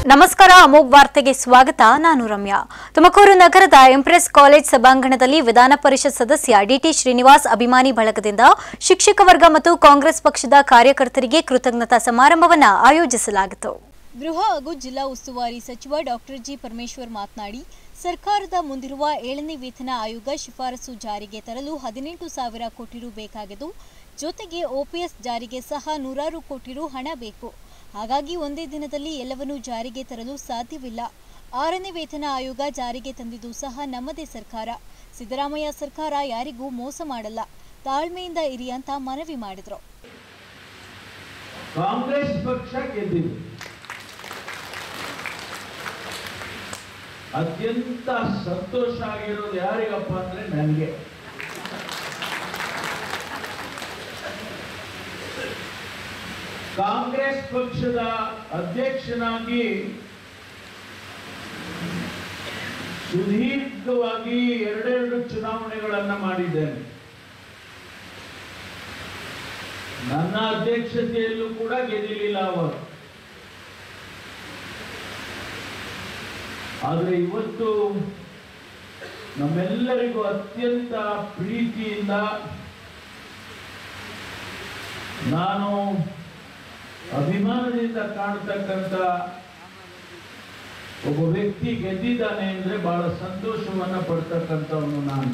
ನಮಸ್ಕಾರ ಅಮೋಘ್ ವಾರ್ತೆಗೆ ಸ್ವಾಗತ ನಾನು ರಮ್ಯಾ ತುಮಕೂರು ನಗರದ ಎಂಪ್ರೆಸ್ ಕಾಲೇಜ್ ಸಭಾಂಗಣದಲ್ಲಿ ವಿಧಾನ ಪರಿಷತ್ ಸದಸ್ಯ ಡಿಟಿ ಶ್ರೀನಿವಾಸ್ ಅಭಿಮಾನಿ ಬಳಗದಿಂದ ಶಿಕ್ಷಕ ವರ್ಗ ಮತ್ತು ಕಾಂಗ್ರೆಸ್ ಪಕ್ಷದ ಕಾರ್ಯಕರ್ತರಿಗೆ ಕೃತಜ್ಞತಾ ಸಮಾರಂಭವನ್ನು ಆಯೋಜಿಸಲಾಗಿತ್ತು ಗೃಹ ಹಾಗೂ ಜಿಲ್ಲಾ ಉಸ್ತುವಾರಿ ಸಚಿವ ಡಾಕ್ಟರ್ ಜಿ ಪರಮೇಶ್ವರ್ ಮಾತನಾಡಿ ಸರ್ಕಾರದ ಮುಂದಿರುವ ಏಳನೇ ವೇತನ ಆಯೋಗ ಶಿಫಾರಸು ಜಾರಿಗೆ ತರಲು ಹದಿನೆಂಟು ಸಾವಿರ ಕೋಟಿ ರು ಬೇಕಾಗಿದ್ದು ಜೊತೆಗೆ ಒಪಿಎಸ್ ಜಾರಿಗೆ ಸಹ ನೂರಾರು ಕೋಟಿ ರು ಹಣ ಬೇಕು ಹಾಗಾಗಿ ಒಂದೇ ದಿನದಲ್ಲಿ ಎಲ್ಲವನ್ನೂ ಜಾರಿಗೆ ತರಲು ಸಾಧ್ಯವಿಲ್ಲ ಆರನೇ ವೇತನ ಆಯೋಗ ಜಾರಿಗೆ ತಂದಿದ್ದು ಸಹ ನಮ್ಮದೇ ಸರ್ಕಾರ ಸಿದ್ದರಾಮಯ್ಯ ಸರ್ಕಾರ ಯಾರಿಗೂ ಮೋಸ ಮಾಡಲ್ಲ ತಾಳ್ಮೆಯಿಂದ ಇರಿ ಅಂತ ಮನವಿ ಮಾಡಿದ್ರು ಕಾಂಗ್ರೆಸ್ ಪಕ್ಷ ಗೆದ್ದಿದೆ ಅತ್ಯಂತ ಸಂತೋಷ ಆಗಿರೋದು ಯಾರಿಗಪ್ಪ ಅಂದ್ರೆ ನನಗೆ ಕಾಂಗ್ರೆಸ್ ಪಕ್ಷದ ಅಧ್ಯಕ್ಷನಾಗಿ ಸುದೀರ್ಘವಾಗಿ ಎರಡೆರಡು ಚುನಾವಣೆಗಳನ್ನ ಮಾಡಿದ್ದೇನೆ ನನ್ನ ಅಧ್ಯಕ್ಷತೆಯಲ್ಲೂ ಕೂಡ ಗೆದ್ದಿಲ್ಲ ಅವರು ಆದರೆ ಇವತ್ತು ನಮ್ಮೆಲ್ಲರಿಗೂ ಅತ್ಯಂತ ಪ್ರೀತಿಯಿಂದ ನಾನು ಅಭಿಮಾನದಿಂದ ಕಾಣತಕ್ಕಂಥ ಒಬ್ಬ ವ್ಯಕ್ತಿ ಗೆದ್ದಿದ್ದಾನೆ ಅಂದ್ರೆ ಬಹಳ ಸಂತೋಷವನ್ನ ಪಡ್ತಕ್ಕಂಥವನು ನಾನು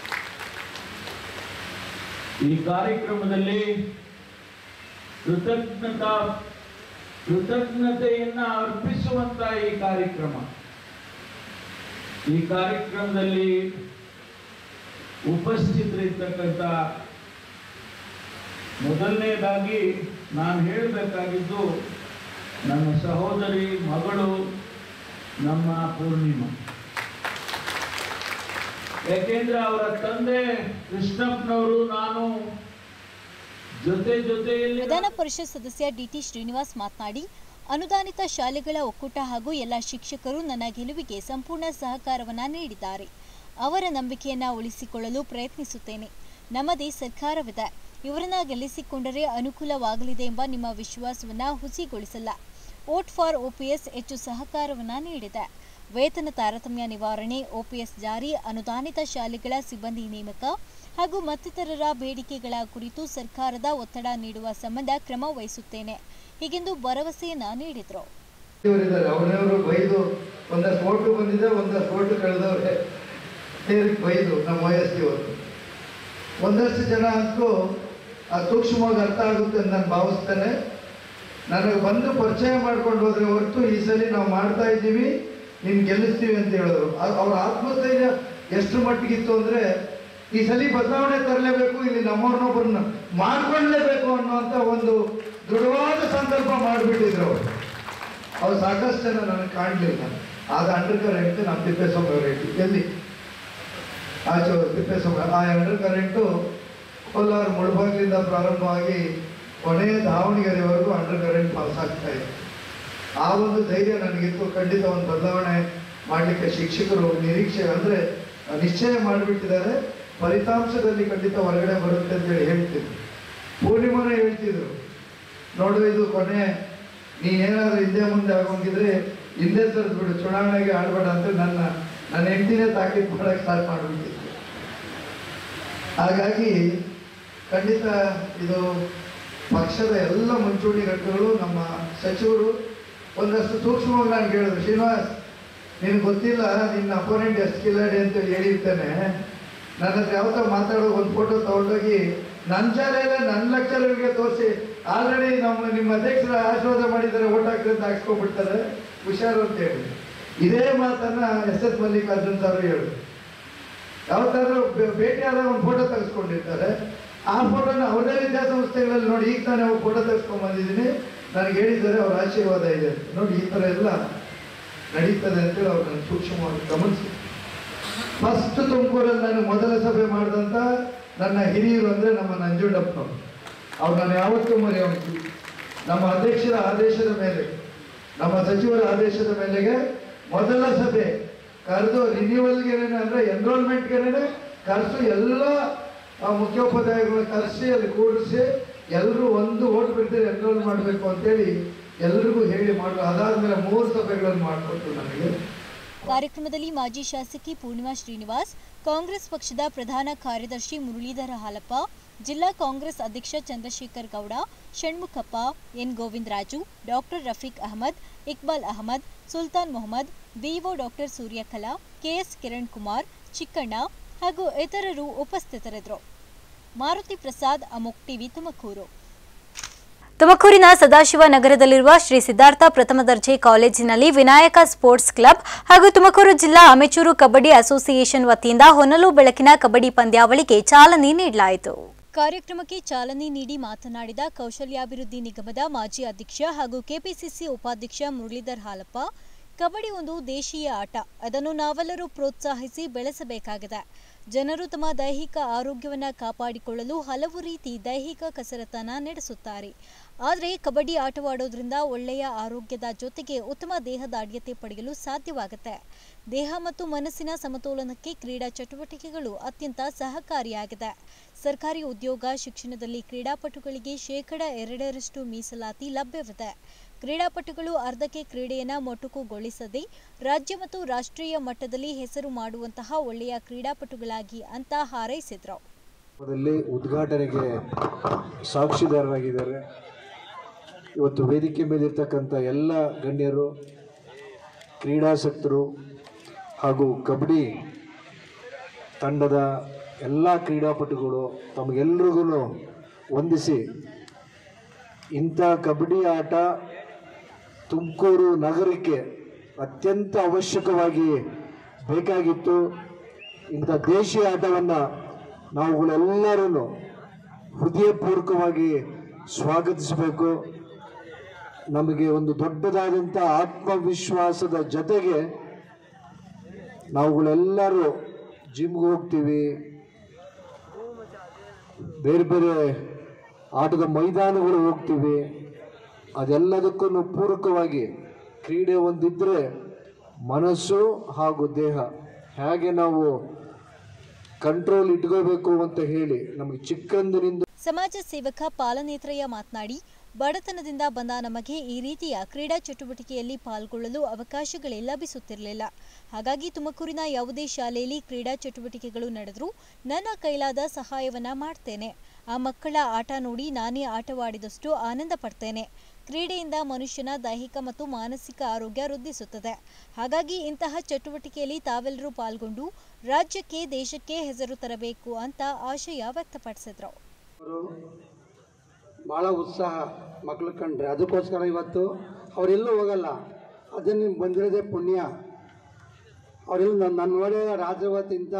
ಈ ಕಾರ್ಯಕ್ರಮದಲ್ಲಿ ಕೃತಜ್ಞತಾ ಕೃತಜ್ಞತೆಯನ್ನ ಅರ್ಪಿಸುವಂತ ಈ ಕಾರ್ಯಕ್ರಮ ಈ ಕಾರ್ಯಕ್ರಮದಲ್ಲಿ ಉಪಸ್ಥಿತರಿರ್ತಕ್ಕಂಥ ಮೊದಲನೇದಾಗಿ ನಾನು ಹೇಳಬೇಕಾಗಿದ್ದು ನನ್ನ ಸಹೋದರಿ ಮಗಳು ನಮ್ಮ ಪೂರ್ಣಿಮಾ ಯಾಕೆಂದ್ರೆ ಅವರ ತಂದೆ ಕೃಷ್ಣಪ್ಪನವರು ನಾನು ಜೊತೆ ಜೊತೆಯಲ್ಲಿ ವಿಧಾನ ಪರಿಷತ್ ಸದಸ್ಯ ಡಿಟಿ ಶ್ರೀನಿವಾಸ್ ಮಾತನಾಡಿ ಅನುದಾನಿತ ಶಾಲೆಗಳ ಒಕ್ಕೂಟ ಹಾಗೂ ಎಲ್ಲ ಶಿಕ್ಷಕರು ನನ್ನ ಗೆಲುವಿಗೆ ಸಂಪೂರ್ಣ ಸಹಕಾರವನ್ನ ನೀಡಿದ್ದಾರೆ ಅವರ ನಂಬಿಕೆಯನ್ನ ಉಳಿಸಿಕೊಳ್ಳಲು ಪ್ರಯತ್ನಿಸುತ್ತೇನೆ ನಮ್ಮದೇ ಸರ್ಕಾರವಿದೆ ಇವರನ್ನ ಗೆಲ್ಲಿಸಿಕೊಂಡರೆ ಅನುಕೂಲವಾಗಲಿದೆ ಎಂಬ ನಿಮ್ಮ ವಿಶ್ವಾಸವನ್ನ ಹುಸಿಗೊಳಿಸಲ್ಲ ವೋಟ್ ಫಾರ್ ಒಪಿಎಸ್ ಹೆಚ್ಚು ಸಹಕಾರವನ್ನ ನೀಡಿದೆ ವೇತನ ತಾರತಮ್ಯ ನಿವಾರಣೆ ಒಪಿಎಸ್ ಜಾರಿ ಅನುದಾನಿತ ಶಾಲೆಗಳ ಸಿಬ್ಬಂದಿ ನೇಮಕ ಹಾಗೂ ಮತ್ತಿತರರ ಬೇಡಿಕೆಗಳ ಕುರಿತು ಸರ್ಕಾರದ ಒತ್ತಡ ನೀಡುವ ಸಂಬಂಧ ಕ್ರಮ ವಹಿಸುತ್ತೇನೆ ಹೀಗೆಂದು ಭರವಸೆಯನ್ನ ನೀಡಿದರು ಇವರಿದ್ದಾರೆ ಅವರವರು ಬೈದು ಒಂದಷ್ಟು ಓಟು ಬಂದಿದೆ ಒಂದಷ್ಟು ಓಟು ಕಳೆದವ್ರೆ ಸೇರಿ ಬೈದು ನಮ್ಮ ವಯಸ್ಸಿ ಅವರು ಒಂದಷ್ಟು ಜನ ಅಂತೂ ಅದು ಸೂಕ್ಷ್ಮವಾಗಿ ಅರ್ಥ ಆಗುತ್ತೆ ಅಂತ ನಾನು ಭಾವಿಸ್ತೇನೆ ನನಗೆ ಬಂದು ಪರಿಚಯ ಮಾಡ್ಕೊಂಡು ಹೋದ್ರೆ ಹೊರತು ಈ ಸಲ ನಾವು ಮಾಡ್ತಾ ಇದ್ದೀವಿ ನಿನ್ ಗೆಲ್ಲಿಸ್ತೀವಿ ಅಂತ ಹೇಳಿದ್ರು ಅ- ಅವ್ರ ಆತ್ಮಸ್ಥೈರ್ಯ ಎಷ್ಟು ಮಟ್ಟಿಗಿತ್ತು ಅಂದ್ರೆ ಈ ಸಲ ಬದಲಾವಣೆ ತರಲೇಬೇಕು ಇಲ್ಲಿ ನಮ್ಮವ್ರನ್ನೊಬ್ಬರನ್ನ ಮಾಡ್ಕೊಳ್ಳೇಬೇಕು ಅನ್ನುವಂಥ ಒಂದು ದೃಢವಾದ ಸಂಕಲ್ಪ ಮಾಡಿಬಿಟ್ಟಿದ್ರು ಅವರು ಅವ್ರು ಸಾಕಷ್ಟು ಜನ ನನಗೆ ಕಾಣಲಿಲ್ಲ ಆಗ ಅಂಡರ್ ಕರೆಂಟ್ ನಮ್ಮ ತಿಪ್ಪೇಸ್ವಾಮಿ ಅವರು ಹೇಳಿ ಎಲ್ಲಿ ಆಚೆ ಅವರು ತಿಪ್ಪೇಸ್ವಾಮಿ ಆ ಅಂಡರ್ ಕರೆಂಟು ಕೋಲಾರ ಮುಳಬಾಗಿಲಿಂದ ಪ್ರಾರಂಭವಾಗಿ ಕೊನೆಯ ದಾವಣಗೆರೆವರೆಗೂ ಅಂಡರ್ ಕರೆಂಟ್ ಪಾಸ್ ಆಗ್ತಾ ಇದೆ ಆ ಒಂದು ಧೈರ್ಯ ನನಗಿತ್ತು ಖಂಡಿತ ಒಂದು ಬದಲಾವಣೆ ಮಾಡಲಿಕ್ಕೆ ಶಿಕ್ಷಕರು ನಿರೀಕ್ಷೆ ಅಂದರೆ ನಿಶ್ಚಯ ಮಾಡಿಬಿಟ್ಟಿದ್ದಾರೆ ಫಲಿತಾಂಶದಲ್ಲಿ ಖಂಡಿತ ಹೊರಗಡೆ ಬರುತ್ತೆ ಅಂತೇಳಿ ಹೇಳ್ತಿದ್ರು ಪೂರ್ಣಿಮಾನೇ ಹೇಳ್ತಿದ್ರು ನೋಡು ಇದು ಕೊನೆ ನೀನೇನಾದ್ರೂ ಹಿಂದೆ ಮುಂದೆ ಆಗೋಂಗಿದ್ರೆ ಹಿಂದೆ ಸರಿದು ಬಿಡು ಚುನಾವಣೆಗೆ ಆಡ್ಬೇಡ ಅಂತ ನನ್ನ ನನ್ನ ಹೆಂಡತಿನೇ ತಾಕೀತು ಮಾಡಕ್ಕೆ ಸ್ಟಾರ್ಟ್ ಮಾಡಿಬಿಟ್ಟಿತ್ತು ಹಾಗಾಗಿ ಖಂಡಿತ ಇದು ಪಕ್ಷದ ಎಲ್ಲ ಮುಂಚೂಣಿ ಘಟ್ಟಗಳು ನಮ್ಮ ಸಚಿವರು ಒಂದಷ್ಟು ಸೂಕ್ಷ್ಮವಾಗಿ ನಾನು ಕೇಳಿದ್ರು ಶ್ರೀನಿವಾಸ್ ನಿನ್ಗೆ ಗೊತ್ತಿಲ್ಲ ನಿನ್ನ ಅಪೋನೆಂಟ್ ಎಷ್ಟು ಕಿಲಾಡಿ ಅಂತೇಳಿ ಹೇಳಿರ್ತೇನೆ ನನ್ನ ಹತ್ರ ಯಾವತ್ತೋ ಮಾತಾಡೋ ಒಂದು ಫೋಟೋ ತಗೊಂಡೋಗಿ ನನ್ನ ಶಾಲೆಯಲ್ಲೇ ನನ್ನ ಲೆಕ್ಚರರ್ಗೆ ತೋರಿಸಿ ಆಲ್ರೆಡಿ ನಮ್ಮ ನಿಮ್ಮ ಅಧ್ಯಕ್ಷರ ಆಶೀರ್ವಾದ ಮಾಡಿದ್ದಾರೆ ಓಟ್ ಹಾಕ್ರಿ ಅಂತ ಹಾಕ್ಸ್ಕೊಂಡ್ಬಿಡ್ತಾರೆ ಹುಷಾರು ಅಂತ ಹೇಳಿ ಇದೇ ಮಾತನ್ನ ಎಸ್ ಎಸ್ ಮಲ್ಲಿಕಾರ್ಜುನ್ ಸರ್ ಹೇಳು ಯಾವತ್ತಾದ್ರೂ ಬೆ- ಭೇಟಿಯಾದಾಗ ಒಂದು ಫೋಟೋ ತೆಗೆಸ್ಕೊಂಡಿರ್ತಾರೆ ಆ ಫೋಟೋನ ಅವ್ರದೇ ವಿದ್ಯಾಸಂಸ್ಥೆಗಳಲ್ಲಿ ನೋಡಿ ಈಗ ತಾನೇ ಹೋಗಿ ಫೋಟೋ ತೆಗೆಸ್ಕೊಂಡ್ ಬಂದಿದ್ದೀನಿ ನನಗೆ ಹೇಳಿದ್ದಾರೆ ಅವ್ರ ಆಶೀರ್ವಾದ ಇದೆ ಅಂತ. ನೋಡಿ ಈ ಥರ ಎಲ್ಲ ನಡೀತದೆ ಅಂತೇಳಿ ಅವ್ರು ನನ್ನ ಸೂಕ್ಷ್ಮವಾಗಿ ಗಮನಿಸಿ ಫಸ್ಟ್ ತುಮಕೂರಲ್ಲಿ ನಾನು ಮೊದಲ ಸಭೆ ಮಾಡಿದಂಥ ನನ್ನ ಹಿರಿಯರು ಅಂದರೆ ನಮ್ಮ ನಂಜುಂಡಪ್ಪನವರು ಅವ್ರು ನಾನು ಯಾವತ್ತೂ ಮರೆಯೋಂಗಿ ನಮ್ಮ ಅಧ್ಯಕ್ಷರ ಆದೇಶದ ಮೇಲೆ ನಮ್ಮ ಸಚಿವರ ಆದೇಶದ ಮೇಲೆಗೆ ಮೊದಲ ಸಭೆ ಕರೆದು ರಿನ್ಯೂವಲ್ಗೆನೆ ಅಂದರೆ ಎನ್ರೋಲ್ಮೆಂಟ್ಗೆನೆ ಕರೆಸು ಎಲ್ಲ ಆ ಮುಖ್ಯೋಪಾಧ್ಯಾಯಗಳನ್ನ ಕರೆಸಿ ಅಲ್ಲಿ ಕೂಡಿಸಿ ಎಲ್ಲರೂ ಒಂದು ಓಟ್ ಬಿಡ್ತಾರೆ ಎನ್ರೋಲ್ ಮಾಡಬೇಕು ಅಂತೇಳಿ ಎಲ್ರಿಗೂ ಹೇಳಿ ಮಾಡುವ ಅದಾದ್ಮೇಲೆ ಮೂರು ಸಭೆಗಳನ್ನು ಮಾಡಿಕೊಟ್ಟು ನನಗೆ ಕಾರ್ಯಕ್ರಮದಲ್ಲಿ ಮಾಜಿ ಶಾಸಕಿ ಪೂರ್ಣಿಮಾ ಶ್ರೀನಿವಾಸ್ ಕಾಂಗ್ರೆಸ್ ಪಕ್ಷದ ಪ್ರಧಾನ ಕಾರ್ಯದರ್ಶಿ ಮುರಳೀಧರ ಹಾಲಪ್ಪ ಜಿಲ್ಲಾ ಕಾಂಗ್ರೆಸ್ ಅಧ್ಯಕ್ಷ Chandrashekhar Gowda Shanmukhappa N Govindaraju doctor Rafiq Ahmed Iqbal Ahmed Sultan Mohammed BEO doctor Suryakala KS Kiran Kumar Chikkanna ಹಾಗೂ ಇತರರು ಉಪಸ್ಥಿತರಿದ್ದರು ಮಾರುತಿ ಪ್ರಸಾದ್ ಅಮೋಕ್ ಟಿವಿ ತುಮಕೂರು ತುಮಕೂರಿನ ಸದಾಶಿವ ನಗರದಲ್ಲಿರುವ ಶ್ರೀ ಸಿದ್ಧಾರ್ಥ ಪ್ರಥಮ ದರ್ಜೆ ಕಾಲೇಜಿನಲ್ಲಿ ವಿನಾಯಕ ಸ್ಪೋರ್ಟ್ಸ್ ಕ್ಲಬ್ ಹಾಗೂ ತುಮಕೂರು ಜಿಲ್ಲಾ ಅಮೆಚೂರು ಕಬಡ್ಡಿ ಅಸೋಸಿಯೇಷನ್ ವತಿಯಿಂದ ಹೊನಲು ಬೆಳಕಿನ ಕಬಡ್ಡಿ ಪಂದ್ಯಾವಳಿಗೆ ಚಾಲನೆ ನೀಡಲಾಯಿತು ಕಾರ್ಯಕ್ರಮಕ್ಕೆ ಚಾಲನೆ ನೀಡಿ ಮಾತನಾಡಿದ ಕೌಶಲ್ಯಾಭಿವೃದ್ಧಿ ನಿಗಮದ ಮಾಜಿ ಅಧ್ಯಕ್ಷ ಹಾಗೂ ಕೆಪಿಸಿಸಿ ಉಪಾಧ್ಯಕ್ಷ ಮುರಳೀಧರ್ ಹಾಲಪ್ಪ ಕಬಡ್ಡಿ ಒಂದು ದೇಶೀಯ ಆಟ ಅದನ್ನು ನಾವೆಲ್ಲರೂ ಪ್ರೋತ್ಸಾಹಿಸಿ ಬೆಳೆಸಬೇಕಾಗಿದೆ ಜನರು ತಮ್ಮ ದೈಹಿಕ ಆರೋಗ್ಯವನ್ನು ಕಾಪಾಡಿಕೊಳ್ಳಲು ಹಲವು ರೀತಿ ದೈಹಿಕ ಕಸರತ್ತನ್ನ ನಡೆಸುತ್ತಾರೆ ಆದರೆ ಕಬಡ್ಡಿ ಆಟವಾಡೋದ್ರಿಂದ ಒಳ್ಳೆಯ ಆರೋಗ್ಯದ ಜೊತೆಗೆ ಉತ್ತಮ ದೇಹದಾಢ್ಯತೆ ಪಡೆಯಲು ಸಾಧ್ಯವಾಗುತ್ತೆ ದೇಹ ಮತ್ತು ಮನಸ್ಸಿನ ಸಮತೋಲನಕ್ಕೆ ಕ್ರೀಡಾ ಚಟುವಟಿಕೆಗಳು ಅತ್ಯಂತ ಸಹಕಾರಿಯಾಗಿದೆ ಸರ್ಕಾರಿ ಉದ್ಯೋಗ ಶಿಕ್ಷಣದಲ್ಲಿ ಕ್ರೀಡಾಪಟುಗಳಿಗೆ ಶೇಕಡ ಎರಡರಷ್ಟು ಮೀಸಲಾತಿ ಲಭ್ಯವಿದೆ ಕ್ರೀಡಾಪಟುಗಳು ಅರ್ಧಕ್ಕೆ ಕ್ರೀಡೆಯನ್ನ ಮೊಟಕುಗೊಳಿಸದೆ ರಾಜ್ಯ ಮತ್ತು ರಾಷ್ಟ್ರೀಯ ಮಟ್ಟದಲ್ಲಿ ಹೆಸರು ಮಾಡುವಂತಹ ಒಳ್ಳೆಯ ಕ್ರೀಡಾಪಟುಗಳಾಗಿ ಅಂತ ಹಾರೈಸಿದ್ರು ದಲ್ಲಿ ಉದ್ಘಾಟನೆಗೆ ಸಾಕ್ಷಿದಾರರಾಗಿದ್ದಾರೆ ಇವತ್ತು ವೇದಿಕೆ ಮೇಲಿರ್ತಕ್ಕಂಥ ಎಲ್ಲ ಗಣ್ಯರು ಕ್ರೀಡಾಸಕ್ತರು ಹಾಗೂ ಕಬಡ್ಡಿ ತಂಡದ ಎಲ್ಲ ಕ್ರೀಡಾಪಟುಗಳು ತಮಗೆಲ್ರಿಗೂ ವಂದಿಸಿ ಇಂಥ ಕಬಡ್ಡಿ ಆಟ ತುಮಕೂರು ನಗರಕ್ಕೆ ಅತ್ಯಂತ ಅವಶ್ಯಕವಾಗಿ ಬೇಕಾಗಿತ್ತು ಇಂಥ ದೇಶೀಯ ಆಟವನ್ನು ನಾವುಗಳೆಲ್ಲರೂ ಹೃದಯಪೂರ್ವಕವಾಗಿ ಸ್ವಾಗತಿಸಬೇಕು ನಮಗೆ ಒಂದು ದೊಡ್ಡದಾದಂಥ ಆತ್ಮವಿಶ್ವಾಸದ ಜೊತೆಗೆ ನಾವುಗಳೆಲ್ಲರೂ ಜಿಮ್ಗೆ ಹೋಗ್ತೀವಿ ಬೇರೆ ಬೇರೆ ಆಟದ ಮೈದಾನಗಳು ಹೋಗ್ತೀವಿ ಅದೆಲ್ಲದಕ್ಕೂ ಪೂರಕವಾಗಿ ಕ್ರೀಡೆ ಒಂದಿದ್ದರೆ ಮನಸ್ಸು ಹಾಗೂ ದೇಹ ಹೇಗೆ ನಾವು ಕಂಟ್ರೋಲ್ ಇಟ್ಕೋಬೇಕು ಅಂತ ಹೇಳಿ ನಮಗೆ ಚಿಕ್ಕಂದಿನಿಂದ ಸಮಾಜ ಸೇವಕ ಪಾಲನೇತ್ರಯ್ಯ ಮಾತನಾಡಿ ಬಡತನದಿಂದ ಬಂದ ನಮಗೆ ಈ ರೀತಿಯ ಕ್ರೀಡಾ ಚಟುವಟಿಕೆಯಲ್ಲಿ ಪಾಲ್ಗೊಳ್ಳಲು ಅವಕಾಶಗಳೇ ಲಭಿಸುತ್ತಿರಲಿಲ್ಲ ಹಾಗಾಗಿ ತುಮಕೂರಿನ ಯಾವುದೇ ಶಾಲೆಯಲ್ಲಿ ಕ್ರೀಡಾ ಚಟುವಟಿಕೆಗಳು ನಡೆದರೂ ನನ್ನ ಕೈಲಾದ ಸಹಾಯವನ್ನ ಮಾಡ್ತೇನೆ ಆ ಮಕ್ಕಳ ಆಟ ನೋಡಿ ನಾನೇ ಆಟವಾಡಿದಷ್ಟು ಆನಂದ ಪಡ್ತೇನೆ ಕ್ರೀಡೆಯಿಂದ ಮನುಷ್ಯನ ದೈಹಿಕ ಮತ್ತು ಮಾನಸಿಕ ಆರೋಗ್ಯ ವೃದ್ಧಿಸುತ್ತದೆ ಹಾಗಾಗಿ ಇಂತಹ ಚಟುವಟಿಕೆಯಲ್ಲಿ ತಾವೆಲ್ಲರೂ ಪಾಲ್ಗೊಂಡು ರಾಜ್ಯಕ್ಕೆ ದೇಶಕ್ಕೆ ಹೆಸರು ತರಬೇಕು ಅಂತ ಆಶಯ ವ್ಯಕ್ತಪಡಿಸಿದ್ರು ಅವರು ಭಾಳ ಉತ್ಸಾಹ ಮಕ್ಕಳು ಕಂಡ್ರೆ ಅದಕ್ಕೋಸ್ಕರ ಇವತ್ತು ಅವರೆಲ್ಲೂ ಹೋಗಲ್ಲ ಅದನ್ನು ಬಂದಿರೋದೇ ಪುಣ್ಯ ಅವರೆಲ್ಲ ನನ್ನ ನನ್ನ ನೋಡಿ ರಾಜ್ಯವತ್ತು ಇಂಥ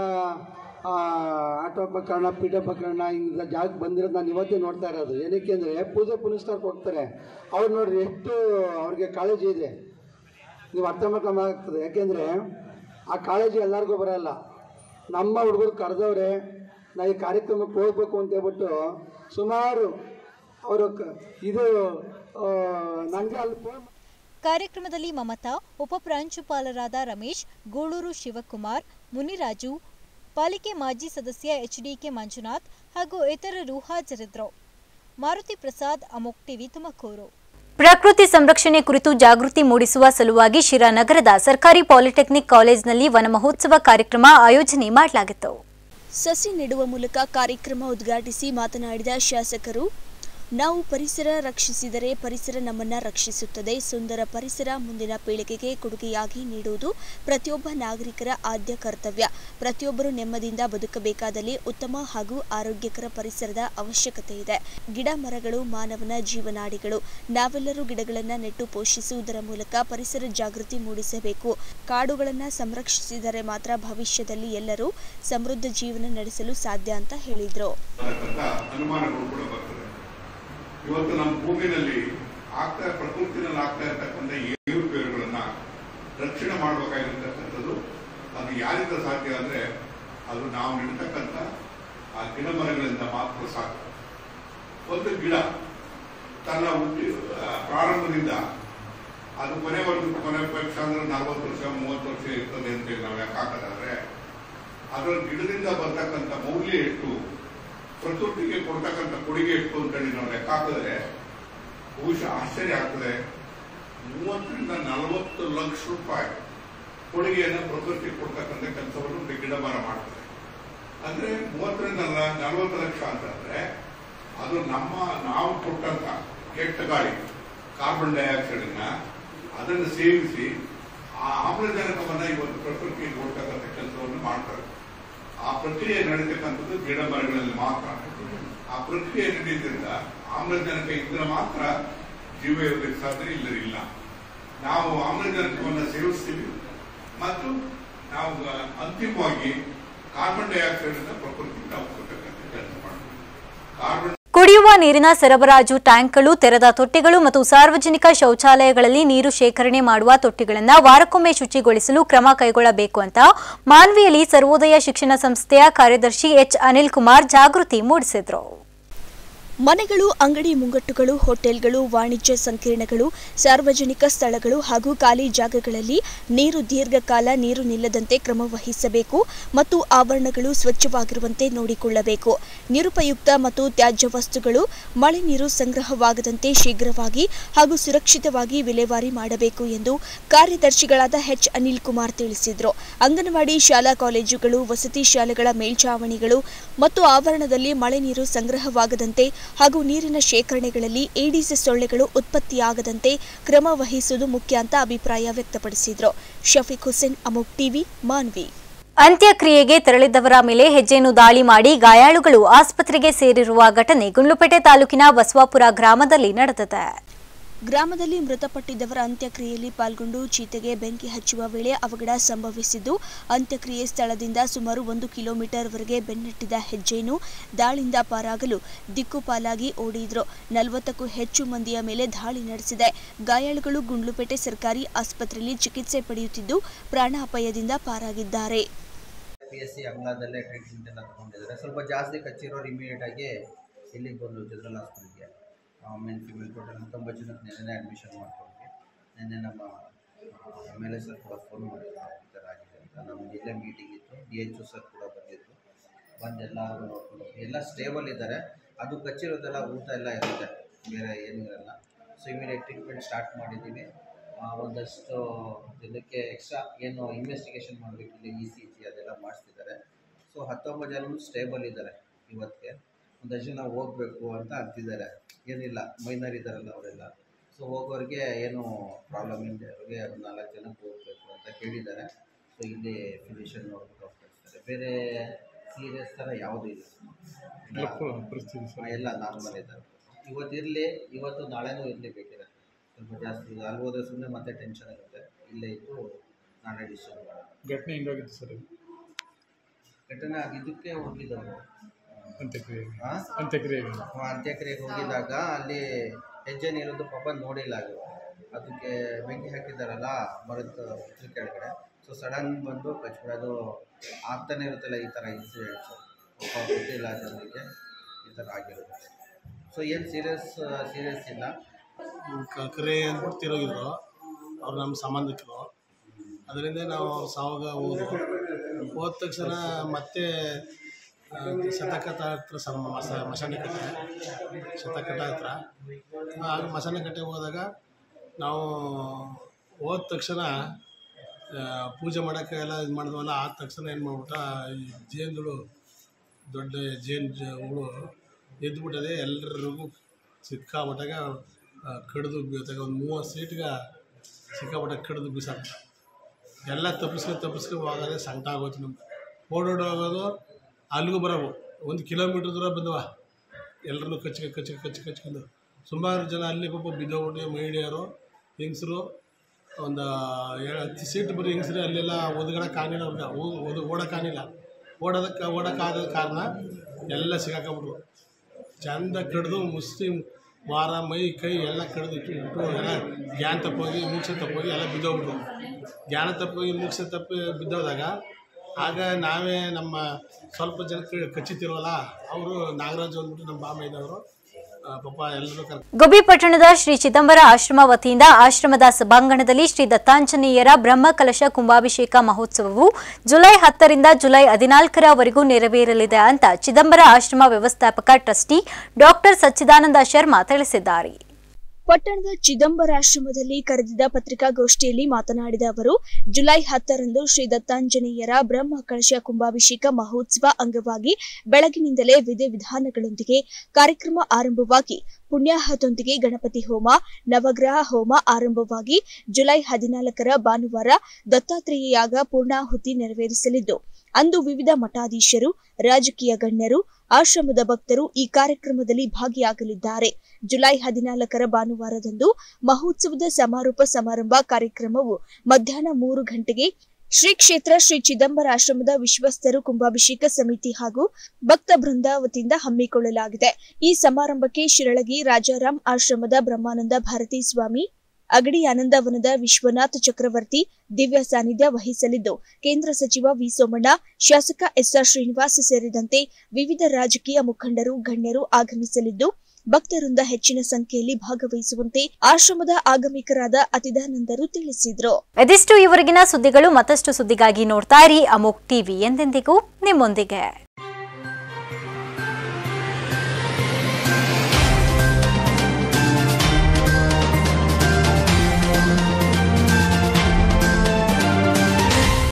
ಆಟೋಪಕರಣ ಪೀಠೋಪಕರಣ ಇಂಥ ಜಾಗಕ್ಕೆ ಬಂದಿರೋದು ನಾನು ಇವತ್ತೇ ನೋಡ್ತಾ ಇರೋದು ಏನಕ್ಕೆ ಅಂದರೆ ಪೂಜೆ ಪುನಸ್ಕಾರಕ್ಕೆ ಹೋಗ್ತಾರೆ ಅವ್ರು ನೋಡ್ರಿ ಎಷ್ಟು ಅವ್ರಿಗೆ ಕಾಳಜಿ ಇದೆ ನೀವು ಅರ್ಥ ಮಾಡ್ಕೊಬೇಕಾಗ್ತದೆ ಯಾಕೆಂದರೆ ಆ ಕಾಳಜಿ ಎಲ್ಲರಿಗೂ ಬರಲ್ಲ ನಮ್ಮ ಹುಡುಗರು ಕರೆದವ್ರೆ ನಾ ಈ ಕಾರ್ಯಕ್ರಮಕ್ಕೆ ಹೋಗ್ಬೇಕು ಅಂತ ಹೇಳ್ಬಿಟ್ಟು ಸುಮಾರು ಅವರು ಕ- ಇದು ನನಗೆ ಅಲ್ಲಿ ಫೋನ್ ಕಾರ್ಯಕ್ರಮದಲ್ಲಿ ಮಮತಾ ಉಪಪ್ರಾಂಶುಪಾಲರಾದ ರಮೇಶ್ ಗೂಳೂರು ಶಿವಕುಮಾರ್ ಮುನಿರಾಜು ಪಾಲಿಕೆ ಮಾಜಿ ಸದಸ್ಯ ಎಚ್ಡಿಕೆ ಮಂಜುನಾಥ್ ಹಾಗೂ ಇತರರು ಹಾಜರಿದ್ದರು ಮಾರುತಿ ಪ್ರಸಾದ್ ಅಮೋಕ್ ಟಿವಿ ತುಮಕೂರು ಪ್ರಕೃತಿ ಸಂರಕ್ಷಣೆ ಕುರಿತು ಜಾಗೃತಿ ಮೂಡಿಸುವ ಸಲುವಾಗಿ ಶಿರಾನಗರದ ಸರ್ಕಾರಿ ಪಾಲಿಟೆಕ್ನಿಕ್ ಕಾಲೇಜಿನಲ್ಲಿ ವನ ಮಹೋತ್ಸವ ಕಾರ್ಯಕ್ರಮ ಆಯೋಜನೆ ಮಾಡಲಾಗಿತ್ತು ಸಸಿ ನೆಡುವ ಮೂಲಕ ಕಾರ್ಯಕ್ರಮ ಉದ್ಘಾಟಿಸಿ ಮಾತನಾಡಿದ ಶಾಸಕರು ನಾವು ಪರಿಸರ ರಕ್ಷಿಸಿದರೆ ಪರಿಸರ ನಮ್ಮನ್ನ ರಕ್ಷಿಸುತ್ತದೆ ಸುಂದರ ಪರಿಸರ ಮುಂದಿನ ಪೀಳಿಗೆಗೆ ಕೊಡುಗೆಯಾಗಿ ನೀಡುವುದು ಪ್ರತಿಯೊಬ್ಬ ನಾಗರಿಕರ ಆದ್ಯ ಕರ್ತವ್ಯ ಪ್ರತಿಯೊಬ್ಬರು ನೆಮ್ಮದಿಯಿಂದ ಬದುಕಬೇಕಾದಲ್ಲಿ ಉತ್ತಮ ಹಾಗೂ ಆರೋಗ್ಯಕರ ಪರಿಸರದ ಅವಶ್ಯಕತೆ ಇದೆ ಗಿಡ ಮರಗಳು ಮಾನವನ ಜೀವನಾಡಿಗಳು ನಾವೆಲ್ಲರೂ ಗಿಡಗಳನ್ನು ನೆಟ್ಟು ಪೋಷಿಸುವುದರ ಮೂಲಕ ಪರಿಸರ ಜಾಗೃತಿ ಮೂಡಿಸಬೇಕು ಕಾಡುಗಳನ್ನು ಸಂರಕ್ಷಿಸಿದರೆ ಮಾತ್ರ ಭವಿಷ್ಯದಲ್ಲಿ ಎಲ್ಲರೂ ಸಮೃದ್ಧ ಜೀವನ ನಡೆಸಲು ಸಾಧ್ಯ ಅಂತ ಹೇಳಿದರು ಅನ್ನತಕ್ಕಂಥ ಅನುಮಾನಗಳು ಕೂಡ ಬರ್ತದೆ ಇವತ್ತು ನಮ್ಮ ಭೂಮಿನಲ್ಲಿ ಆಗ್ತಾ ಪ್ರಕೃತಿನಲ್ಲಿ ಆಗ್ತಾ ಇರ್ತಕ್ಕಂಥ ಏರುಪೇರುಗಳನ್ನ ರಕ್ಷಣೆ ಮಾಡಬೇಕಾಗಿರ್ತಕ್ಕಂಥದ್ದು ಅದು ಯಾರಿಂದ ಸಾಧ್ಯ ಅಂದ್ರೆ ಅದು ನಾವು ನೆಡ್ತಕ್ಕಂಥ ಆ ಗಿಡ ಮರಗಳಿಂದ ಮಾತ್ರ ಸಾಧ್ಯ ಒಂದು ಗಿಡ ತನ್ನ ಹುಟ್ಟಿ ಆ, ಪ್ರಾರಂಭದಿಂದ ಅದು ಕೊನೆವರೆಗೂ ಕೊನೆ ಪಕ್ಷ ಅಂದ್ರೆ ನಲವತ್ತು ವರ್ಷ ಮೂವತ್ತು ವರ್ಷ ಇರ್ತದೆ ಅಂತ ನಾವು ಯಾಕೆ ಹಾಕೋದಾದ್ರೆ ಅದರ ಗಿಡದಿಂದ ಬರ್ತಕ್ಕಂಥ ಮೌಲ್ಯ ಎಷ್ಟು ಪ್ರಕೃತಿಗೆ ಕೊಡ್ತಕ್ಕಂಥ ಕೊಡುಗೆ ಎಷ್ಟು ಅಂತೇಳಿ ನಾವು ಲೆಕ್ಕ ಹಾಕಿದ್ರೆ ಬಹುಶಃ ಆಶ್ಚರ್ಯ ಆಗ್ತದೆ ಮೂವತ್ತರಿಂದ ನಲವತ್ತು ಲಕ್ಷ ರೂಪಾಯಿ ಕೊಡುಗೆಯನ್ನು ಪ್ರಕೃತಿ ಕೊಡ್ತಕ್ಕಂಥ ಕೆಲಸವನ್ನು ಗಿಡ ಮರ ಮಾಡ್ತಾರೆ ಅಂದ್ರೆ ಮೂವತ್ತರಿಂದ ನ- ನಲವತ್ತು ಲಕ್ಷ ಅಂತಂದ್ರೆ ಅದು ನಮ್ಮ ನಾವು ಕೊಟ್ಟಂತ ಕೆಟ್ಟ ಗಾಳಿ ಕಾರ್ಬನ್ ಡೈಆಕ್ಸೈಡ್ ಅನ್ನ ಅದನ್ನು ಸೇವಿಸಿ ಆ ಆಮ್ಲಜನಕವನ್ನ ಇವತ್ತು ಪ್ರಕೃತಿಗೆ ಕೊಡ್ತಕ್ಕಂಥ ಕೆಲಸವನ್ನು ಮಾಡ್ತಾರೆ ಆ ಪ್ರಕ್ರಿಯೆ ನಡೀತಕ್ಕಂಥದ್ದು ಗಿಡ ಮರಗಳಲ್ಲಿ ಮಾತ್ರ ಆ ಪ್ರಕ್ರಿಯೆ ನಡೀದ್ರಿಂದ ಆಮ್ಲಜನಕ ಇದ್ರೆ ಮಾತ್ರ ಜೀವ ಇರಲಿಕ್ಕೆ ಸಾಧ್ಯ ಇಲ್ಲದೆ ಇಲ್ಲ ನಾವು ಆಮ್ಲಜನಕವನ್ನು ಸೇವಿಸ್ತೀವಿ ಮತ್ತು ನಾವು ಅಂತಿಮವಾಗಿ ಕಾರ್ಬನ್ ಡೈಆಕ್ಸೈಡ್ ಅನ್ನು ಪ್ರಕೃತಿಗೆ ನಾವು ಕೊಡ್ತಕ್ಕಂಥ ಕೆಲಸ ಮಾಡ್ತೀವಿ ಕಾರ್ಬನ್ ಕುಡಿಯುವ ನೀರಿನ ಸರಬರಾಜು ಟ್ಯಾಂಕ್ಗಳು ತೆರೆದ ತೊಟ್ಟಿಗಳು ಮತ್ತು ಸಾರ್ವಜನಿಕ ಶೌಚಾಲಯಗಳಲ್ಲಿ ನೀರು ಶೇಖರಣೆ ಮಾಡುವ ತೊಟ್ಟಿಗಳನ್ನು ವಾರಕ್ಕೊಮ್ಮೆ ಶುಚಿಗೊಳಿಸಲು ಕ್ರಮ ಕೈಗೊಳ್ಳಬೇಕು ಅಂತ ಮಾನ್ವಿಯಲ್ಲಿ ಸರ್ವೋದಯ ಶಿಕ್ಷಣ ಸಂಸ್ಥೆಯ ಕಾರ್ಯದರ್ಶಿ ಎಚ್ ಅನಿಲ್ ಕುಮಾರ್ ಜಾಗೃತಿ ಮೂಡಿಸಿದರು ಮನೆಗಳು ಅಂಗಡಿ ಮುಂಗಟ್ಟುಗಳು ಹೋಟೆಲ್ಗಳು ವಾಣಿಜ್ಯ ಸಂಕೀರ್ಣಗಳು ಸಾರ್ವಜನಿಕ ಸ್ಥಳಗಳು ಹಾಗೂ ಖಾಲಿ ಜಾಗಗಳಲ್ಲಿ ನೀರು ದೀರ್ಘಕಾಲ ನೀರು ನಿಲ್ಲದಂತೆ ಕ್ರಮ ವಹಿಸಬೇಕು ಮತ್ತು ಆವರಣಗಳು ಸ್ವಚ್ಛವಾಗಿರುವಂತೆ ನೋಡಿಕೊಳ್ಳಬೇಕು ನಿರುಪಯುಕ್ತ ಮತ್ತು ತ್ಯಾಜ್ಯ ವಸ್ತುಗಳು ಮಳೆ ನೀರು ಸಂಗ್ರಹವಾಗದಂತೆ ಶೀಘ್ರವಾಗಿ ಹಾಗೂ ಸುರಕ್ಷಿತವಾಗಿ ವಿಲೇವಾರಿ ಮಾಡಬೇಕು ಎಂದು ಕಾರ್ಯದರ್ಶಿಗಳಾದ ಎಚ್ ಅನಿಲ್ ಕುಮಾರ್ ತಿಳಿಸಿದರು ಅಂಗನವಾಡಿ ಶಾಲಾ ಕಾಲೇಜುಗಳು ವಸತಿ ಶಾಲೆಗಳ ಮೇಲ್ಛಾವಣಿಗಳು ಮತ್ತು ಆವರಣದಲ್ಲಿ ಮಳೆ ನೀರು ಸಂಗ್ರಹವಾಗದಂತೆ ಹಾಗೂ ನೀರಿನ ಶೇಖರಣೆಗಳಲ್ಲಿ ಏಡಿಸ್ ಸೊಳ್ಳೆಗಳು ಉತ್ಪತ್ತಿಯಾಗದಂತೆ ಕ್ರಮ ವಹಿಸುವುದು ಮುಖ್ಯ ಅಂತ ಅಭಿಪ್ರಾಯ ವ್ಯಕ್ತಪಡಿಸಿದರು ಶಫೀಕ್ ಹುಸೇನ್ ಅಮೋಕ್ ಟಿವಿ ಮಾನ್ವಿ ಅಂತ್ಯಕ್ರಿಯೆಗೆ ತೆರಳಿದ್ದವರ ಮೇಲೆ ಹೆಜ್ಜೆಯನ್ನು ದಾಳಿ ಮಾಡಿ ಗಾಯಾಳುಗಳು ಆಸ್ಪತ್ರೆಗೆ ಸೇರಿರುವ ಘಟನೆ ಗುಂಡ್ಲುಪೇಟೆ ತಾಲೂಕಿನ ಬಸವಾಪುರ ಗ್ರಾಮದಲ್ಲಿ ನಡೆದಿದೆ ಗ್ರಾಮದಲ್ಲಿ ಮೃತಪಟ್ಟಿದ್ದವರ ಅಂತ್ಯಕ್ರಿಯೆಯಲ್ಲಿ ಪಾಲ್ಗೊಂಡು ಚೀತೆಗೆ ಬೆಂಕಿ ಹಚ್ಚುವ ವೇಳೆ ಅವಘಡ ಸಂಭವಿಸಿದ್ದು ಅಂತ್ಯಕ್ರಿಯೆ ಸ್ಥಳದಿಂದ ಸುಮಾರು ಒಂದು ಕಿಲೋಮೀಟರ್ವರೆಗೆ ಬೆನ್ನಟ್ಟಿದ ಹೆಜ್ಜೆಯನ್ನು ದಾಳಿಯಿಂದ ಪಾರಾಗಲು ದಿಕ್ಕುಪಾಲಾಗಿ ಓಡಿದ್ರು ನಲವತ್ತಕ್ಕೂ ಹೆಚ್ಚು ಮಂದಿಯ ಮೇಲೆ ದಾಳಿ ನಡೆಸಿದೆ ಗಾಯಾಳುಗಳು ಗುಂಡ್ಲುಪೇಟೆ ಸರ್ಕಾರಿ ಆಸ್ಪತ್ರೆಯಲ್ಲಿ ಚಿಕಿತ್ಸೆ ಪಡೆಯುತ್ತಿದ್ದು ಪ್ರಾಣಾಪಾಯದಿಂದ ಪಾರಾಗಿದ್ದಾರೆ ಪಿ ಎಸ್ ಸಿ ಅಂಗಳದಲ್ಲೇ ಟ್ರೀಟ್ಮೆಂಟ್ ಎಲ್ಲ ತೊಗೊಂಡಿದ್ದಾರೆ ಸ್ವಲ್ಪ ಜಾಸ್ತಿ ಕಚ್ಚಿರೋರು ಇಮಿಡಿಯೇಟ್ ಆಗಿ ಇಲ್ಲಿಗೆ ಬಂದರು ಜನರಲ್ ಹಾಸ್ಪಿಟಲ್ಗೆ ಮೇನ್ ಫಿಮೇಲ್ ಟೋಟಲ್ ಹತ್ತೊಂಬತ್ತು ಜನಕ್ಕೆ ನೆನ್ನೆ ಅಡ್ಮಿಷನ್ ಮಾಡ್ಕೊಂಡ್ವಿ ನಿನ್ನೆ ನಮ್ಮ ಎಮ್ ಎಲ್ ಎ ಸರ್ ಕೂಡ ಫೋನ್ ಮಾಡಿದ್ರು ಈ ಥರ ಆಗಿದೆ ಅಂತ ನಮ್ಗೆ ಇಲ್ಲೇ ಮೀಟಿಂಗ್ ಇತ್ತು ಡಿ ಎಚ್ ಒ ಸರ್ ಕೂಡ ಬಂದಿದ್ರು ಬಂದು ಎಲ್ಲರೂ ನೋಡ್ಕೊಂಡು ಎಲ್ಲ ಸ್ಟೇಬಲ್ ಇದ್ದಾರೆ ಅದು ಕಚ್ಚಿರೋದೆಲ್ಲ ಊಟ ಎಲ್ಲ ಇರುತ್ತೆ ಬೇರೆ ಏನೂ ಇರಲ್ಲ ಸೊ ಇಮಿಡಿಯೇಟ್ ಟ್ರೀಟ್ಮೆಂಟ್ ಸ್ಟಾರ್ಟ್ ಮಾಡಿದ್ದೀವಿ ಆ, ಒಂದಷ್ಟು ಇದಕ್ಕೆ ಎಕ್ಸ್ಟ್ರಾ ಏನು ಇನ್ವೆಸ್ಟಿಗೇಷನ್ ಮಾಡಬೇಕು ಇಲ್ಲಿ ಇ ಸಿ ಜಿ ಅದೆಲ್ಲ ಮಾಡಿಸ್ತಿದ್ದಾರೆ ಸೊ ಹತ್ತೊಂಬತ್ತು ಜನ ಸ್ಟೇಬಲ್ ಇದ್ದಾರೆ ಇವತ್ತಿಗೆ ಒಂದಷ್ಟು ಜನ ಹೋಗಬೇಕು ಅಂತ ಅಂತಿದ್ದಾರೆ ಏನಿಲ್ಲ ಮೈನರ್ ಇದ್ದಾರಲ್ಲ ಅವರೆಲ್ಲ ಸೊ ಹೋಗೋರಿಗೆ ಏನು ಪ್ರಾಬ್ಲಮ್ ಇದೆ ಅವ್ರಿಗೆ ಒಂದು ನಾಲ್ಕು ಜನಕ್ಕೆ ಹೋಗಬೇಕು ಅಂತ ಕೇಳಿದ್ದಾರೆ ಸೊ ಇಲ್ಲಿ ಫಿಸಿಷಿಯನ್ ನೋಡ್ಬಿಟ್ಟು ಹೋಗ್ತಾರೆ ಬೇರೆ ಸೀರಿಯಸ್ ಥರ ಯಾವುದೂ ಇಲ್ಲ ಹಾ, ಎಲ್ಲ ನಾರ್ಮಲ್ ಇದ್ದಾರೆ ಇವತ್ತಿರಲಿ ಇವತ್ತು ನಾಳೆನೂ ಇರಲಿ ಬೇಕಿದೆ ಸ್ವಲ್ಪ ಜಾಸ್ತಿ ಇದೆ. ಅಲ್ಲಿ ಹೋದ್ರೆ ಸುಮ್ಮನೆ ಮತ್ತೆ ಟೆನ್ಷನ್ ಇರುತ್ತೆ ಇಲ್ಲೇ ಇದ್ದು ನಾಳೆ ಡಿಸ್ಟರ್ಬ್ ಮಾಡೋದು ಘಟನೆ ಹೆಂಗಾಗಿತ್ತು ಸರ್ ಇದು? ಘಟನೆ ಆಗಿದ್ದಕ್ಕೆ ಹೋಗಿದ್ದವರು ಅಂತ್ಯಕ್ರಿಯೆ ಹಾಂ ಅಂತ್ಯಕ್ರಿಯೆ ಅಂತ್ಯಕ್ರಿಯೆಗೆ ಹೋಗಿದಾಗ ಅಲ್ಲಿ ಹೆಜ್ಜೆ ನೀರೋದು ಪಾಪ ನೋಡಿಲ್ಲ ಅದು ಅದಕ್ಕೆ ಬೆಂಕಿ ಹಾಕಿದ್ದಾರಲ್ಲ ಮರದ ಇದ್ರ ಕೆಳಗಡೆ ಸೊ ಸಡನ್ ಬಂದು ಕಚ್ಬಿಡೋದು ಆಗ್ತಾನೆ ಇರುತ್ತಲ್ಲ ಈ ಥರ ಇನ್ಸಿಡೆಂಟ್ಸು ಪಾಪ ಗೊತ್ತಿಲ್ಲ ಜನರಿಗೆ ಈ ಥರ ಆಗಿರೋದು ಸೊ ಏನು ಸೀರಿಯಸ್ ಸೀರಿಯಸ್ ಇಲ್ಲ ಕ- ಕರೆ ಅಂದ್ಬಿಟ್ಟು ತಿರೋಗಿದ್ರು ಅವ್ರು ನಮ್ಮ ಸಂಬಂಧಿಕರು ಅದರಿಂದ ನಾವು ಅವ್ರ ಸಾವಾಗ ಹೋದ್ರು ಹೋದ ತಕ್ಷಣ ಮತ್ತೆ ಆ, ಶತಕಟ ಹತ್ರ ಸಮ ಮಸ ಮಶಾನಕಟ್ಟೆ ಶತಕಟ ಹತ್ರ ಆಗ ಮಶಾನಕಟ್ಟೆಗೆ ಹೋದಾಗ ನಾವು ಹೋದ ತಕ್ಷಣ ಆ, ಪೂಜೆ ಮಾಡೋಕ್ಕೆ ಎಲ್ಲ ಇದು ಮಾಡಿದ್ವಲ್ಲ ಆದ ತಕ್ಷಣ ಏನು ಮಾಡ್ಬಿಟ್ಟ ಈ ಜೇನುಗಳು ದೊಡ್ಡ ಜೇನು ಜ- ಹುಳು ಎದ್ಬಿಟ್ಟದೆ ಎಲ್ಲರಿಗೂ ಸಿಕ್ಕಾಬಿಟ್ಟಾಗ ಕಡಿದು ಬೀಳ್ತಾಗ ಒಂದು ಮೂವತ್ತು ಸೀಟ್ಗೆ ಸಿಕ್ಕಾಬಿಟ್ಟ ಕಡಿದು ಬಿಸಾಕ ಎಲ್ಲ ತಪ್ಪಿಸ್ಕೊಂಡು ತಪ್ಪಿಸ್ಕೊಂಡು ಹೋಗೋದೇ ಸಂಕಟ ಆಗೋಯ್ತು ನಮ್ಗೆ ಓಡೋಡಿ ಹೋಗೋದು ಅಲ್ಲಿಗೂ ಬರೋವು ಒಂದು ಕಿಲೋಮೀಟ್ರ್ ದೂರ ಬಂದವ ಎಲ್ಲರನ್ನೂ ಕಚ್ಕ ಕಚ್ಕ ಕಚ್ ಕಚ್ಕೊಂಡು ಸುಮಾರು ಜನ ಅಲ್ಲಿ ಪಾಪ ಬಿದ್ದೋಗ್ಬಿಟ್ಟು ಮಹಿಳೆಯರು ಹೆಂಗಸರು ಒಂದು ಏಳು ಹತ್ತು ಸೀಟ್ ಬರೀ ಹೆಂಗಸ್ರು ಅಲ್ಲೆಲ್ಲ ಒದಗಡಕ್ಕೆ ಆಗಿಲ್ಲ ಅವ್ರಿಗೆ ಓದ್ ಓಡೋಕ್ಕಾಗಿಲ್ಲ ಓಡೋದಕ್ಕೆ ಓಡೋಕ್ಕಾದ ಕಾರಣ ಎಲ್ಲ ಸಿಗಾಕೊಂಬಿಟ್ರು ಚಂದ ಕಡ್ದು ಮುಸ್ತಿ ವಾರ ಮೈ ಕೈ ಎಲ್ಲ ಕಡ್ದು ಇಟ್ಟು ಇಟ್ಟು ಎಲ್ಲ ಜ್ಞಾನ ತಪ್ಪೋಗಿ ಮೂಕ್ಷ ತಪ್ಪೋಗಿ ಎಲ್ಲ ಬಿದ್ದೋಗ್ಬಿಟ್ರು ಜ್ಞಾನ ತಪ್ಪೋಗಿ ಮೂಕ್ಷ ತಪ್ಪಿ ಬಿದ್ದೋದಾಗ ಆಗ ನಾವೇ ನಮ್ಮ ಸ್ವಲ್ಪ ಜನಕ್ಕೆ ಕಚ್ಚಿತಿರೋಲ್ಲ ಅವರು ನಾಗರಾಜು ಅಂದ್ಬಿಟ್ಟು ನಮ್ಮ ಬಾಮ ಇದ್ದವರು ಪಾಪ ಎಲ್ಲರೂ ಕರ್ ಗುಬ್ಬಿ ಪಟ್ಟಣದ ಶ್ರೀ ಚಿದಂಬರ ಆಶ್ರಮ ವತಿಯಿಂದ ಆಶ್ರಮದ ಸಭಾಂಗಣದಲ್ಲಿ ಶ್ರೀ ದತ್ತಾಂಜನೇಯರ ಬ್ರಹ್ಮಕಲಶ ಕುಂಭಾಭಿಷೇಕ ಮಹೋತ್ಸವವು ಜುಲೈ ಹತ್ತರಿಂದ ಜುಲೈ ಹದಿನಾಲ್ಕರವರೆಗೂ ನೆರವೇರಲಿದೆ ಅಂತ ಚಿದಂಬರ ಆಶ್ರಮ ವ್ಯವಸ್ಥಾಪಕ ಟ್ರಸ್ಟಿ ಡಾಕ್ಟರ್ ಸಚ್ಚಿದಾನಂದ ಶರ್ಮಾ ತಿಳಿಸಿದ್ದಾರೆ ಪಟ್ಟಣದ ಚಿದಂಬರಾಶ್ರಮದಲ್ಲಿ ಕರೆದಿದ್ದ ಪತ್ರಿಕಾಗೋಷ್ಠಿಯಲ್ಲಿ ಮಾತನಾಡಿದ ಅವರು ಜುಲೈ ಹತ್ತರಂದು ಶ್ರೀ ದತ್ತಾಂಜನೇಯರ ಬ್ರಹ್ಮ ಕಳಶ ಕುಂಭಾಭಿಷೇಕ ಮಹೋತ್ಸವ ಅಂಗವಾಗಿ ಬೆಳಗಿನಿಂದಲೇ ವಿಧಿವಿಧಾನಗಳೊಂದಿಗೆ ಕಾರ್ಯಕ್ರಮ ಆರಂಭವಾಗಿ ಪುಣ್ಯಾಹದೊಂದಿಗೆ ಗಣಪತಿ ಹೋಮ ನವಗ್ರಹ ಹೋಮ ಆರಂಭವಾಗಿ ಜುಲೈ ಹದಿನಾಲ್ಕರ ಭಾನುವಾರ ದತ್ತಾತ್ರೇಯ ಯಾಗ ಪೂರ್ಣಾಹುತಿ ನೆರವೇರಿಸಲಿದ್ದು ಅಂದು ವಿವಿಧ ಮಠಾಧೀಶರು ರಾಜಕೀಯ ಗಣ್ಯರು ಆಶ್ರಮದ ಭಕ್ತರು ಈ ಕಾರ್ಯಕ್ರಮದಲ್ಲಿ ಭಾಗಿಯಾಗಲಿದ್ದಾರೆ ಜುಲೈ ಹದಿನಾಲ್ಕರ ಭಾನುವಾರದಂದು ಮಹೋತ್ಸವದ ಸಮಾರೋಪ ಸಮಾರಂಭ ಕಾರ್ಯಕ್ರಮವು ಮಧ್ಯಾಹ್ನ ಮೂರು ಗಂಟೆಗೆ ಶ್ರೀ ಕ್ಷೇತ್ರ ಶ್ರೀ ಚಿದಂಬರ ಆಶ್ರಮದ ವಿಶ್ವಸ್ತರು ಕುಂಭಾಭಿಷೇಕ ಸಮಿತಿ ಹಾಗೂ ಭಕ್ತ ಬೃಂದ ವತಿಯಿಂದ ಹಮ್ಮಿಕೊಳ್ಳಲಾಗಿದೆ ಈ ಸಮಾರಂಭಕ್ಕೆ ಶಿರಳಗಿ ರಾಜಾರಾಮ್ ಆಶ್ರಮದ ಬ್ರಹ್ಮಾನಂದ ಭಾರತಿ ಸ್ವಾಮಿ ಅಗಡಿ ಆನಂದವನದ ವಿಶ್ವನಾಥ್ ಚಕ್ರವರ್ತಿ ದಿವ್ಯ ಸಾನ್ನಿಧ್ಯ ವಹಿಸಲಿದ್ದು ಕೇಂದ್ರ ಸಚಿವ ವಿ ಸೋಮಣ್ಣ ಶಾಸಕ ಎಸ್ಆರ್ ಶ್ರೀನಿವಾಸ್ ಸೇರಿದಂತೆ ವಿವಿಧ ರಾಜಕೀಯ ಮುಖಂಡರು ಗಣ್ಯರು ಆಗಮಿಸಲಿದ್ದು ಭಕ್ತರಿಂದ ಹೆಚ್ಚಿನ ಸಂಖ್ಯೆಯಲ್ಲಿ ಭಾಗವಹಿಸುವಂತೆ ಆಶ್ರಮದ ಆಗಮಿಕರಾದ ಅತಿದಾನಂದರು ತಿಳಿಸಿದರು ಇದಿಷ್ಟು ಇವರೆಗಿನ ಸುದ್ದಿಗಳು ಮತ್ತಷ್ಟು ಸುದ್ದಿಗಾಗಿ ನೋಡ್ತಾ ಇರಿ ಅಮೋಕ್ ಟಿವಿ ಎಂದೆಂದಿಗೂ ನಿಮ್ಮೊಂದಿಗೆ